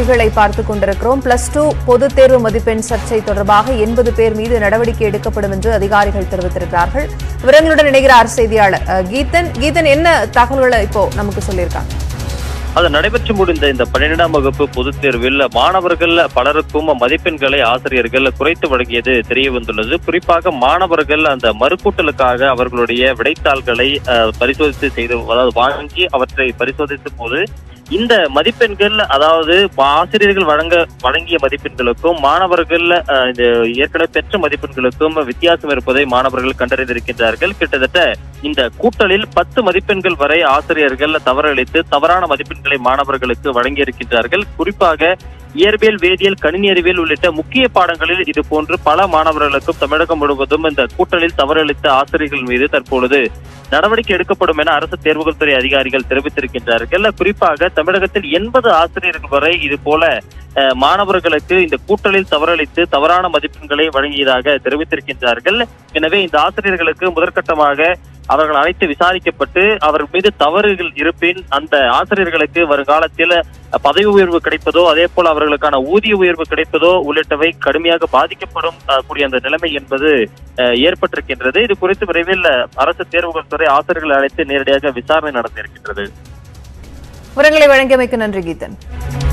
செய்திகளை பார்த்துக் கொண்டிருக்கிறோம் பிளஸ் டூ பொதுத் தேர்வு மதிப்பெண் சர்ச்சை தொடர்பாக எண்பது பேர் மீது நடவடிக்கை எடுக்கப்படும் என்று அதிகாரிகள் தெரிவித்திருக்கிறார்கள் விவரங்களுடன் இணைகிறார் செய்தியாளர் அஹ், கீதன் கீதன் என்ன தகவல்களை இப்போ நமக்கு சொல்லியிருக்காங்க அது நடைபெற்று முடிந்த இந்த பன்னிரெண்டாம் வகுப்பு பொதுத் தேர்வில் மாணவர்கள் பலருக்கும் மதிப்பெண்களை ஆசிரியர்கள் குறைத்து வழங்கியது தெரிய வந்துள்ளது குறிப்பாக மாணவர்கள் அந்த மறுக்கூட்டலுக்காக அவர்களுடைய விடைத்தாள்களை அஹ், பரிசோதித்து செய்து அதாவது வாங்கி அவற்றை பரிசோதித்த போது இந்த மதிப்பெண்கள் அதாவது ஆசிரியர்கள் வழங்க வழங்கிய மதிப்பெண்களுக்கும் மாணவர்கள் அஹ், இந்த ஏற்கனவே பெற்ற மதிப்பெண்களுக்கும் வித்தியாசம் இருப்பதை மாணவர்கள் கண்டறிந்திருக்கின்றார்கள் கிட்டத்தட்ட இந்த கூட்டலில் பத்து மதிப்பெண்கள் வரை ஆசிரியர்கள் தவறளித்து தவறான மதிப்பெண்களை மாணவர்களுக்கு வழங்கியிருக்கின்றார்கள் குறிப்பாக இயற்பியல் வேதியியல் கணினி அறிவியல் உள்ளிட்ட முக்கிய பாடங்களில் இது போன்று பல மாணவர்களுக்கும் தமிழகம் முழுவதும் இந்த கூட்டலில் தவறளித்த ஆசிரியர்கள் மீது தற்பொழுது நடவடிக்கை எடுக்கப்படும் என அரசு தேர்வுகள் துறை அதிகாரிகள் தெரிவித்திருக்கின்றார்கள் குறிப்பாக தமிழகத்தில் எண்பது ஆசிரியர்கள் வரை இது போல அஹ், மாணவர்களுக்கு இந்த கூட்டலில் தவறளித்து தவறான மதிப்பெண்களை வழங்கியதாக தெரிவித்திருக்கின்றார்கள் எனவே இந்த ஆசிரியர்களுக்கு முதற்கட்டமாக அவர்கள் அழைத்து விசாரிக்கப்பட்டு அவர்கள் மீது தவறுகள் இருப்பின் அந்த ஆசிரியர்களுக்கு வருங்காலத்தில் பதவி உயர்வு கிடைப்பதோ அதே போல அவர்களுக்கான ஊதிய உயர்வு கிடைப்பதோ உள்ளிட்டவை கடுமையாக பாதிக்கப்படும் அஹ், கூடிய அந்த நிலைமை என்பது அஹ், ஏற்பட்டிருக்கின்றது இது குறித்து விரைவில் அரசு தேர்வுகள் துறை ஆசிரியர்களை அழைத்து நேரடியாக விசாரணை நடத்தியிருக்கின்றது விவரங்களை வழங்கியமைக்கு நன்றி கீதன்